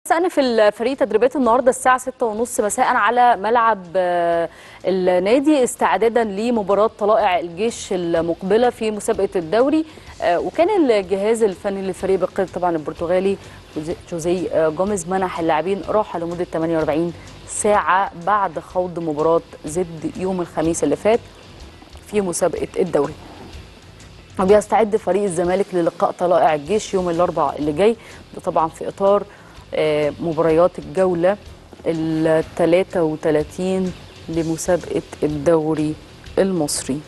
هتستأنف الفريق تدريبات النهارده الساعة 6:30 مساء على ملعب آه، النادي استعدادا لمباراة طلائع الجيش المقبلة في مسابقة الدوري آه، وكان الجهاز الفني للفريق بقيادة طبعا البرتغالي جوزي- جوزي آه، جوميز منح اللاعبين راحة لمدة 48 ساعة بعد خوض مباراة زد يوم الخميس اللي فات في مسابقة الدوري وبيستعد فريق الزمالك للقاء طلائع الجيش يوم الاربعاء اللي جاي ده طبعا في اطار آه، مباريات الجوله ال 33 لمسابقه الدوري المصري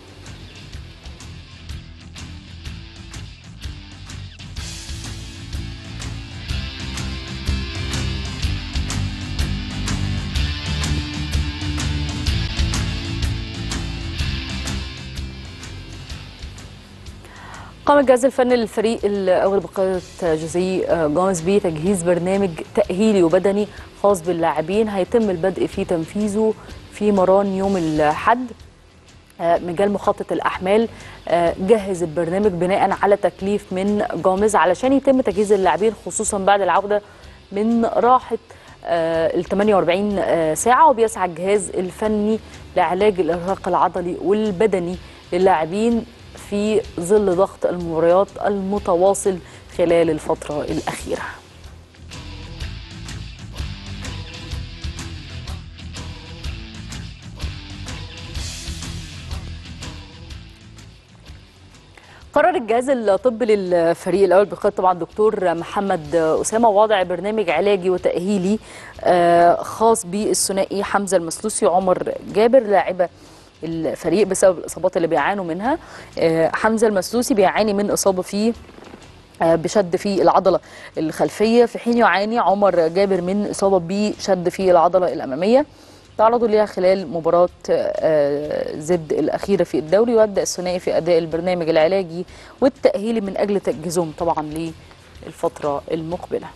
قام الجهاز الفني للفريق الاول بقياده جوزيه جوميز بتجهيز برنامج تاهيلي وبدني خاص باللاعبين هيتم البدء في تنفيذه في مران يوم الاحد آه، مجال مخطط الاحمال آه، جهز البرنامج بناء على تكليف من جوميز علشان يتم تجهيز اللاعبين خصوصا بعد العوده من راحه ال 48 آه، ساعه وبيسعى الجهاز الفني لعلاج الارهاق العضلي والبدني للاعبين في ظل ضغط المباريات المتواصل خلال الفتره الاخيره قرر الجهاز الطبي للفريق الاول بقياده طبعا دكتور محمد اسامه وضع برنامج علاجي وتاهيلي آه، خاص بالثنائي حمزه المسلوسي وعمر جابر لاعبه الفريق بسبب الاصابات اللي بيعانوا منها آه، حمزه المسلوسي بيعاني من اصابه في آه، بشد في العضله الخلفيه في حين يعاني عمر جابر من اصابه بشد في العضله الاماميه تعرضوا ليها خلال مباراة آه، زد الأخيرة في الدوري ويبدأ الثنائي في أداء البرنامج العلاجي والتأهيلي من أجل تجهيزهم طبعا للفترة المقبلة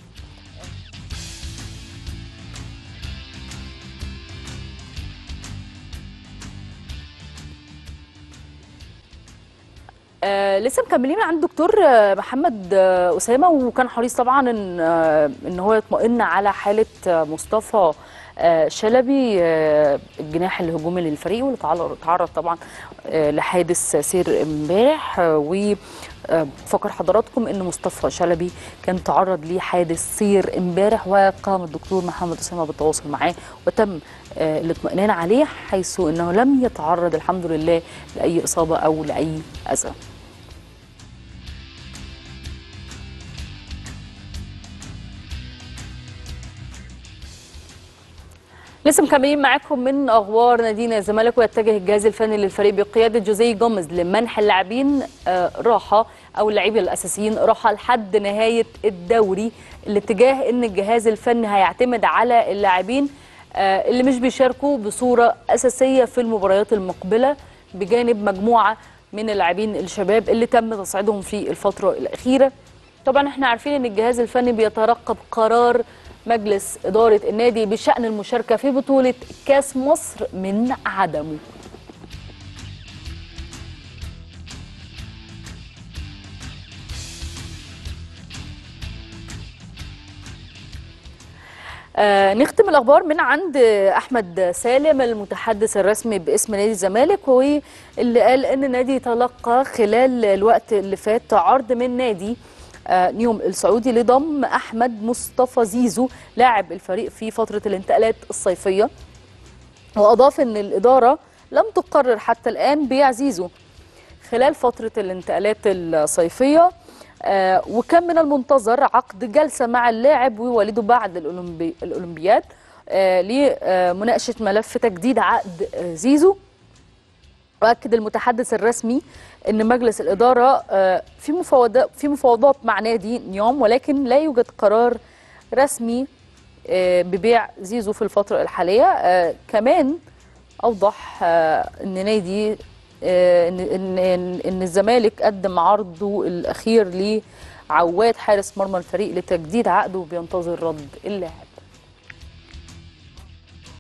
آه لسه مكملين عند دكتور آه، محمد آه، اسامه وكان حريص طبعا ان آه ان هو يطمئن على حاله آه، مصطفى آه شلبي آه الجناح الهجومي للفريق واللي تعرض تعرض طبعا آه لحادث سير امبارح آه وفكر حضراتكم ان مصطفى شلبي كان تعرض لحادث سير امبارح وقام الدكتور محمد اسامه بالتواصل معاه وتم آه الاطمئنان عليه حيث انه لم يتعرض الحمد لله لاي اصابه او لاي اذى لسه مكملين معاكم من اخبار نادينا الزمالك ويتجه الجهاز الفني للفريق بقياده جوزيه جوميز لمنح اللاعبين آه، راحه او اللاعبين الاساسيين راحه لحد نهايه الدوري الاتجاه ان الجهاز الفني هيعتمد على اللاعبين آه، اللي مش بيشاركوا بصوره اساسيه في المباريات المقبله بجانب مجموعه من اللاعبين الشباب اللي تم تصعيدهم في الفتره الاخيره طبعا احنا عارفين ان الجهاز الفني بيترقب قرار مجلس إدارة النادي بشأن المشاركة في بطولة كاس مصر من عدمه آه نختم الاخبار من عند احمد سالم المتحدث الرسمي باسم نادي الزمالك واللي قال ان النادي تلقى خلال الوقت اللي فات عرض من نادي آه، نيوم السعودي لضم احمد مصطفى زيزو لاعب الفريق في فتره الانتقالات الصيفيه واضاف ان الاداره لم تقرر حتى الان بيع زيزو خلال فتره الانتقالات الصيفيه آه، وكان من المنتظر عقد جلسه مع اللاعب ووالده بعد الأولمبي الاولمبياد آه، لمناقشه ملف تجديد عقد آه، زيزو واكد المتحدث الرسمي ان مجلس الاداره آه، في مفاوضات في مفاوضات مع نادي نيوم ولكن لا يوجد قرار رسمي آه، ببيع زيزو في الفتره الحاليه آه، كمان اوضح آه، ان نادي آه، ان ان ان إن الزمالك قدم عرضه الاخير لعواد حارس مرمى الفريق لتجديد عقده وبينتظر رد اللاعب